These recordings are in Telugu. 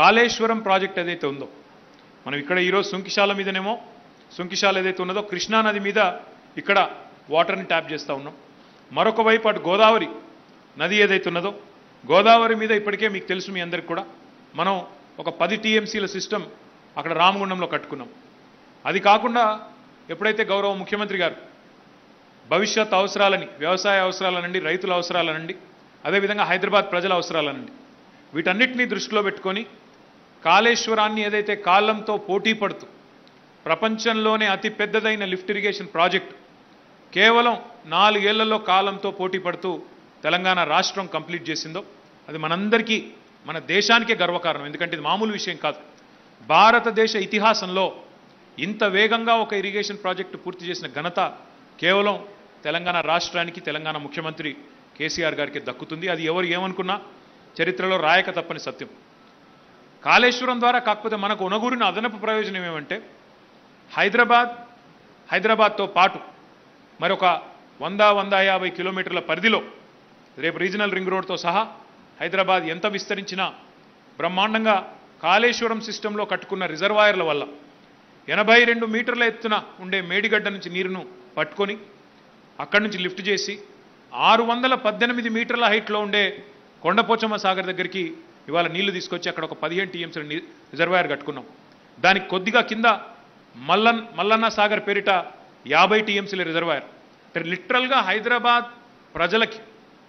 కాళేశ్వరం ప్రాజెక్ట్ ఏదైతే ఉందో మనం ఇక్కడ ఈరోజు సుంకిశాల మీదనేమో సుంకిశాల ఏదైతే ఉన్నదో కృష్ణా నది మీద ఇక్కడ వాటర్ని ట్యాప్ చేస్తూ ఉన్నాం మరొక వైపు అటు గోదావరి నది ఏదైతే ఉన్నదో గోదావరి మీద ఇప్పటికే మీకు తెలుసు మీ అందరికి కూడా మనం ఒక పది టీఎంసీల సిస్టమ్ అక్కడ రామగుండంలో కట్టుకున్నాం అది కాకుండా ఎప్పుడైతే గౌరవ ముఖ్యమంత్రి గారు భవిష్యత్ అవసరాలని వ్యవసాయ అవసరాలనండి రైతుల అవసరాలనండి అదేవిధంగా హైదరాబాద్ ప్రజల అవసరాలనండి వీటన్నిటినీ దృష్టిలో పెట్టుకొని కాళేశ్వరాన్ని ఏదైతే కాలంతో పోటీ పడుతూ ప్రపంచంలోనే అతి పెద్దదైన లిఫ్ట్ ఇరిగేషన్ ప్రాజెక్ట్ కేవలం నాలుగేళ్లలో కాలంతో పోటీ పడుతూ తెలంగాణ రాష్ట్రం కంప్లీట్ చేసిందో అది మనందరికీ మన దేశానికే గర్వకారణం ఎందుకంటే ఇది మామూలు విషయం కాదు భారతదేశ ఇతిహాసంలో ఇంత వేగంగా ఒక ఇరిగేషన్ ప్రాజెక్టు పూర్తి చేసిన ఘనత కేవలం తెలంగాణ రాష్ట్రానికి తెలంగాణ ముఖ్యమంత్రి కేసీఆర్ గారికి దక్కుతుంది అది ఎవరు ఏమనుకున్నా చరిత్రలో రాయక తప్పని సత్యం కాళేశ్వరం ద్వారా కాకపోతే మనకు ఉనగూరిన అదనపు ప్రయోజనం ఏమంటే హైదరాబాద్ హైదరాబాద్తో పాటు మరొక వంద వంద యాభై కిలోమీటర్ల పరిధిలో రేపు రీజనల్ రింగ్ రోడ్తో సహా హైదరాబాద్ ఎంత విస్తరించినా బ్రహ్మాండంగా కాళేశ్వరం సిస్టంలో కట్టుకున్న రిజర్వాయర్ల వల్ల ఎనభై రెండు మీటర్ల ఎత్తున ఉండే మేడిగడ్డ నుంచి నీరును పట్టుకొని అక్కడి నుంచి లిఫ్ట్ చేసి ఆరు వందల పద్దెనిమిది మీటర్ల హైట్లో ఉండే కొండపోచమ్మ సాగర్ దగ్గరికి ఇవాళ నీళ్లు తీసుకొచ్చి అక్కడ ఒక పదిహేను టీఎంసీ రిజర్వాయర్ కట్టుకున్నాం దానికి కొద్దిగా కింద మల్లన్ మల్లన్న సాగర్ పేరిట యాభై టీఎంసీల రిజర్వాయర్ అంటే లిటరల్గా హైదరాబాద్ ప్రజలకి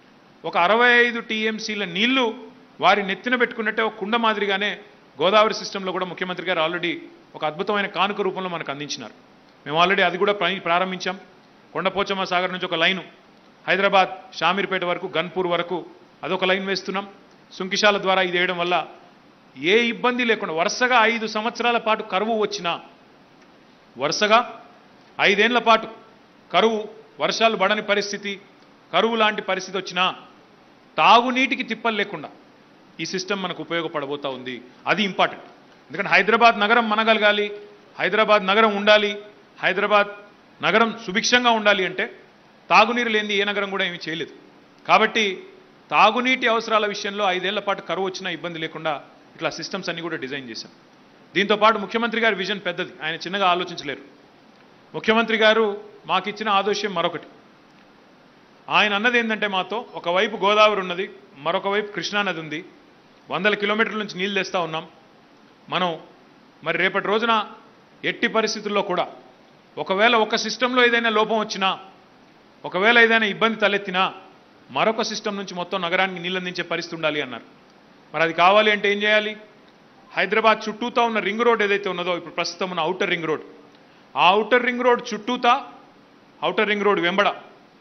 ఒక అరవై ఐదు టీఎంసీల నీళ్లు వారి నెత్తిన పెట్టుకున్నట్టే ఒక కుండ మాదిరిగానే గోదావరి సిస్టంలో కూడా ముఖ్యమంత్రి గారు ఆల్రెడీ ఒక అద్భుతమైన కానుక రూపంలో మనకు అందించినారు మేము ఆల్రెడీ అది కూడా ప్ర- ప్రారంభించాం కొండపోచమ్మ సాగర్ నుంచి ఒక లైను హైదరాబాద్ షామీర్పేట వరకు గన్పూర్ వరకు అదొక లైన్ వేస్తున్నాం సుంకిశాల ద్వారా ఇది వేయడం వల్ల ఏ ఇబ్బంది లేకుండా వరుసగా ఐదు సంవత్సరాల పాటు కరువు వచ్చినా వరుసగా ఐదేళ్ల పాటు కరువు వర్షాలు పడని పరిస్థితి కరువు లాంటి పరిస్థితి వచ్చినా తాగునీటికి తిప్పలు లేకుండా ఈ సిస్టమ్ మనకు ఉపయోగపడబోతా ఉంది అది ఇంపార్టెంట్ ఎందుకంటే హైదరాబాద్ నగరం మనగలగాలి హైదరాబాద్ నగరం ఉండాలి హైదరాబాద్ నగరం సుభిక్షంగా ఉండాలి అంటే తాగునీరు లేనిది ఏ నగరం కూడా ఏమీ చేయలేదు కాబట్టి తాగునీటి అవసరాల విషయంలో ఐదేళ్ల పాటు కరువు వచ్చినా ఇబ్బంది లేకుండా ఇట్లా సిస్టమ్స్ అన్ని కూడా డిజైన్ చేశాం దీంతో పాటు ముఖ్యమంత్రి గారి విజన్ పెద్దది ఆయన చిన్నగా ఆలోచించలేరు ముఖ్యమంత్రి గారు మాకు ఇచ్చిన ఆదోష్యం మరొకటి ఆయన అన్నది ఏంటంటే మాతో ఒకవైపు గోదావరి ఉన్నది మరొక వైపు కృష్ణానది ఉంది వందల కిలోమీటర్ల నుంచి నీళ్ళు తెస్తా ఉన్నాం మనం మరి రేపటి రోజున ఎట్టి పరిస్థితుల్లో కూడా ఒకవేళ ఒక సిస్టంలో ఏదైనా లోపం వచ్చినా ఒకవేళ ఏదైనా ఇబ్బంది తలెత్తినా మరొక సిస్టమ్ నుంచి మొత్తం నగరానికి నీళ్ళు అందించే పరిస్థితి ఉండాలి అన్నారు మరి అది కావాలి అంటే ఏం చేయాలి హైదరాబాద్ చుట్టూతా ఉన్న రింగ్ రోడ్ ఏదైతే ఉన్నదో ఇప్పుడు ప్రస్తుతం ఉన్న అవుటర్ రింగ్ రోడ్ ఆ అవుటర్ రింగ్ రోడ్ చుట్టూతా అవుటర్ రింగ్ రోడ్ వెంబడ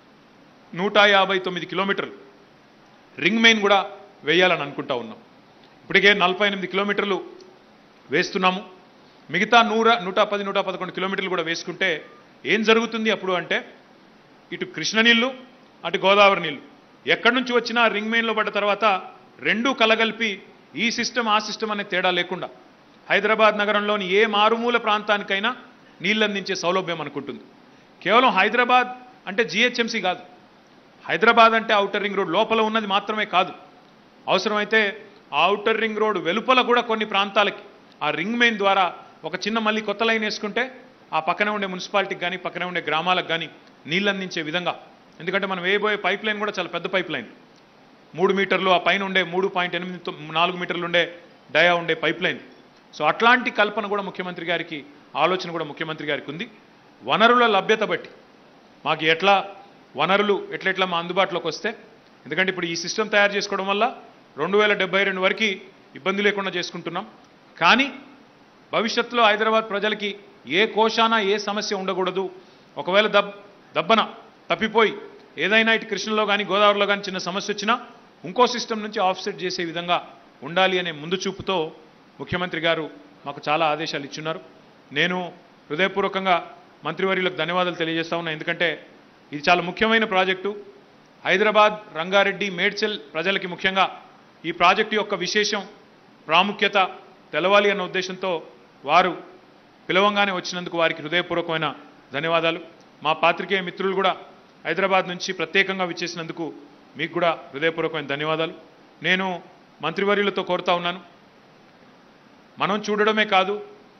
నూట యాభై తొమ్మిది కిలోమీటర్లు రింగ్ మెయిన్ కూడా వేయాలని అనుకుంటా ఉన్నాం ఇప్పటికే నలభై ఎనిమిది కిలోమీటర్లు వేస్తున్నాము మిగతా నూర నూట పది నూట పదకొండు కిలోమీటర్లు కూడా వేసుకుంటే ఏం జరుగుతుంది అప్పుడు అంటే ఇటు కృష్ణ నీళ్లు అటు గోదావరి నీళ్లు ఎక్కడి నుంచి వచ్చినా రింగ్ మెయిన్లో పడ్డ తర్వాత రెండూ కలగలిపి ఈ సిస్టమ్ ఆ సిస్టమ్ అనే తేడా లేకుండా హైదరాబాద్ నగరంలోని ఏ మారుమూల ప్రాంతానికైనా నీళ్ళు అందించే సౌలభ్యం అనుకుంటుంది కేవలం హైదరాబాద్ అంటే జిహెచ్ఎంసీ కాదు హైదరాబాద్ అంటే అవుటర్ రింగ్ రోడ్ లోపల ఉన్నది మాత్రమే కాదు అవసరమైతే ఆ అవుటర్ రింగ్ రోడ్ వెలుపల కూడా కొన్ని ప్రాంతాలకి ఆ రింగ్ మెయిన్ ద్వారా ఒక చిన్న మళ్ళీ కొత్త లైన్ వేసుకుంటే ఆ పక్కనే ఉండే మున్సిపాలిటీకి కానీ పక్కనే ఉండే గ్రామాలకు కానీ నీళ్ళు అందించే విధంగా ఎందుకంటే మనం వేయబోయే పైప్ లైన్ కూడా చాలా పెద్ద పైప్ లైన్ మూడు మీటర్లు ఆ పైన ఉండే మూడు పాయింట్ ఎనిమిది తొ- నాలుగు మీటర్లు ఉండే డయా ఉండే పైప్ లైన్ సో అట్లాంటి కల్పన కూడా ముఖ్యమంత్రి గారికి ఆలోచన కూడా ముఖ్యమంత్రి గారికి ఉంది వనరుల లభ్యత బట్టి మాకు ఎట్లా వనరులు ఎట్లెట్లా మా అందుబాటులోకి వస్తే ఎందుకంటే ఇప్పుడు ఈ సిస్టమ్ తయారు చేసుకోవడం వల్ల రెండు వేల డెబ్బై రెండు వరకు ఇబ్బంది లేకుండా చేసుకుంటున్నాం కానీ భవిష్యత్తులో హైదరాబాద్ ప్రజలకి ఏ కోశాన ఏ సమస్య ఉండకూడదు ఒకవేళ దబ్ దబ్బన తప్పిపోయి ఏదైనా ఇటు కృష్ణలో కానీ గోదావరిలో కానీ చిన్న సమస్య వచ్చినా ఇంకో సిస్టమ్ నుంచి ఆఫ్సెట్ చేసే విధంగా ఉండాలి అనే ముందు చూపుతో ముఖ్యమంత్రి గారు మాకు చాలా ఆదేశాలు ఇచ్చున్నారు నేను హృదయపూర్వకంగా మంత్రివర్యులకు ధన్యవాదాలు తెలియజేస్తా ఉన్నా ఎందుకంటే ఇది చాలా ముఖ్యమైన ప్రాజెక్టు హైదరాబాద్ రంగారెడ్డి మేడ్చల్ ప్రజలకి ముఖ్యంగా ఈ ప్రాజెక్టు యొక్క విశేషం ప్రాముఖ్యత తెలవాలి అన్న ఉద్దేశంతో వారు పిలవంగానే వచ్చినందుకు వారికి హృదయపూర్వకమైన ధన్యవాదాలు మా పాత్రికేయ మిత్రులు కూడా హైదరాబాద్ నుంచి ప్రత్యేకంగా విచ్చేసినందుకు మీకు కూడా హృదయపూర్వకమైన ధన్యవాదాలు నేను మంత్రివర్యులతో కోరుతా ఉన్నాను మనం చూడడమే కాదు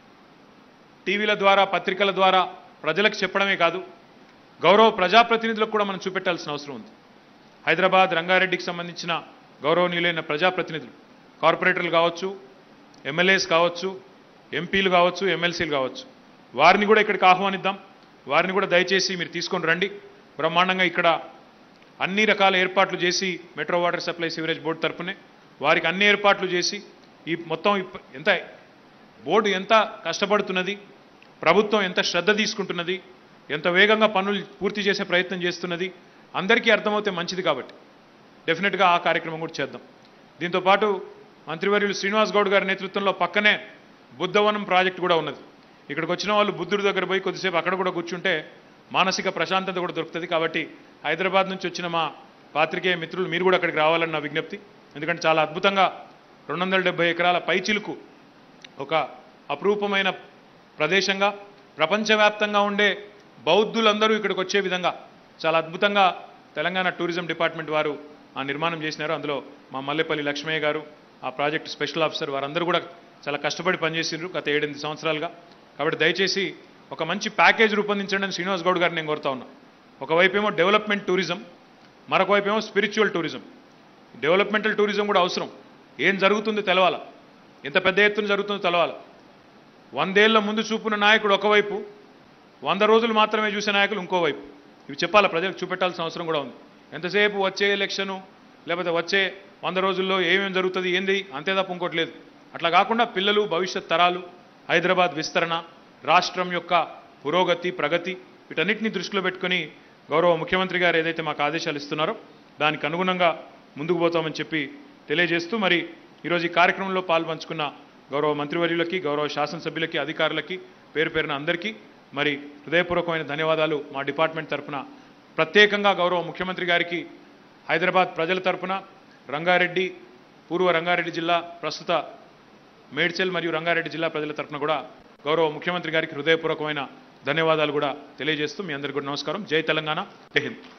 టీవీల ద్వారా పత్రికల ద్వారా ప్రజలకు చెప్పడమే కాదు గౌరవ ప్రజాప్రతినిధులకు కూడా మనం చూపెట్టాల్సిన అవసరం ఉంది హైదరాబాద్ రంగారెడ్డికి సంబంధించిన గౌరవనీయులైన ప్రజాప్రతినిధులు కార్పొరేటర్లు కావచ్చు ఎమ్మెల్యేస్ కావచ్చు ఎంపీలు కావచ్చు ఎమ్మెల్సీలు కావచ్చు వారిని కూడా ఇక్కడికి ఆహ్వానిద్దాం వారిని కూడా దయచేసి మీరు తీసుకొని రండి బ్రహ్మాండంగా ఇక్కడ అన్ని రకాల ఏర్పాట్లు చేసి metro water supply sewerage board తరపునే వారికి అన్ని ఏర్పాట్లు చేసి ఈ మొత్తం ఇప్ప- ఎంత బోర్డు ఎంత కష్టపడుతున్నది ప్రభుత్వం ఎంత శ్రద్ధ తీసుకుంటున్నది ఎంత వేగంగా పనులు పూర్తి చేసే ప్రయత్నం చేస్తున్నది అందరికీ అర్థమవుతే మంచిది కాబట్టి డెఫినెట్గా ఆ కార్యక్రమం కూడా చేద్దాం దీంతో పాటు మంత్రివర్యులు శ్రీనివాస్ గౌడ్ గారి నేతృత్వంలో పక్కనే బుద్ధవనం ప్రాజెక్టు కూడా ఉన్నది ఇక్కడికి వచ్చిన వాళ్ళు బుద్ధుడి దగ్గర పోయి కొద్దిసేపు అక్కడ కూడా కూర్చుంటే మానసిక ప్రశాంతత కూడా దొరుకుతుంది కాబట్టి హైదరాబాద్ నుంచి వచ్చిన మా పాత్రికేయ మిత్రులు మీరు కూడా అక్కడికి రావాలని నా విజ్ఞప్తి ఎందుకంటే చాలా అద్భుతంగా రెండు వందల డెబ్బై ఎకరాల పైచిలుకు ఒక అపురూపమైన ప్రదేశంగా ప్రపంచవ్యాప్తంగా ఉండే బౌద్ధులందరూ ఇక్కడికి వచ్చే విధంగా చాలా అద్భుతంగా తెలంగాణ టూరిజం డిపార్ట్మెంట్ వారు ఆ నిర్మాణం చేసినారు అందులో మా మల్లెపల్లి లక్ష్మయ్య గారు ఆ ప్రాజెక్ట్ స్పెషల్ ఆఫీసర్ వారందరూ కూడా చాలా కష్టపడి పనిచేసిండ్రు గత ఏడెనిమిది సంవత్సరాలుగా కాబట్టి దయచేసి ఒక మంచి ప్యాకేజ్ రూపొందించండి అని శ్రీనివాస్ గౌడ్ గారిని నేను కోరుతా ఉన్నా ఒకవైపు ఏమో డెవలప్మెంట్ టూరిజం మరొక వైపు ఏమో స్పిరిచువల్ టూరిజం డెవలప్మెంటల్ టూరిజం కూడా అవసరం ఏం జరుగుతుందో తెలవాలా ఎంత పెద్ద ఎత్తున జరుగుతుందో తెలవాలా వందేళ్ల ముందు చూపున్న నాయకుడు ఒకవైపు వంద రోజులు మాత్రమే చూసే నాయకులు ఇంకోవైపు ఇవి చెప్పాలా ప్రజలకు చూపెట్టాల్సిన అవసరం కూడా ఉంది ఎంతసేపు వచ్చే ఎలక్షను లేకపోతే వచ్చే వంద రోజుల్లో ఏమేమి జరుగుతుంది ఏంది అంతే తప్ప ఇంకోటి లేదు అట్లా కాకుండా పిల్లలు భవిష్యత్ తరాలు హైదరాబాద్ విస్తరణ రాష్ట్రం యొక్క పురోగతి ప్రగతి వీటన్నిటిని దృష్టిలో పెట్టుకొని గౌరవ ముఖ్యమంత్రి గారు ఏదైతే మాకు ఆదేశాలు ఇస్తున్నారో దానికి అనుగుణంగా ముందుకు పోతామని చెప్పి తెలియజేస్తూ మరి ఈరోజు ఈ కార్యక్రమంలో పాల్పంచుకున్న గౌరవ మంత్రివర్యులకి గౌరవ శాసనసభ్యులకి అధికారులకి పేరు పేరున అందరికీ మరి హృదయపూర్వకమైన ధన్యవాదాలు మా డిపార్ట్మెంట్ తరపున ప్రత్యేకంగా గౌరవ ముఖ్యమంత్రి గారికి హైదరాబాద్ ప్రజల తరపున రంగారెడ్డి పూర్వ రంగారెడ్డి జిల్లా ప్రస్తుత మేడ్చల్ మరియు రంగారెడ్డి జిల్లా ప్రజల తరపున కూడా గౌరవ ముఖ్యమంత్రి గారికి హృదయపూర్వకమైన ధన్యవాదాలు కూడా తెలియజేస్తూ మీ అందరికీ కూడా నమస్కారం జై తెలంగాణ జై హింద్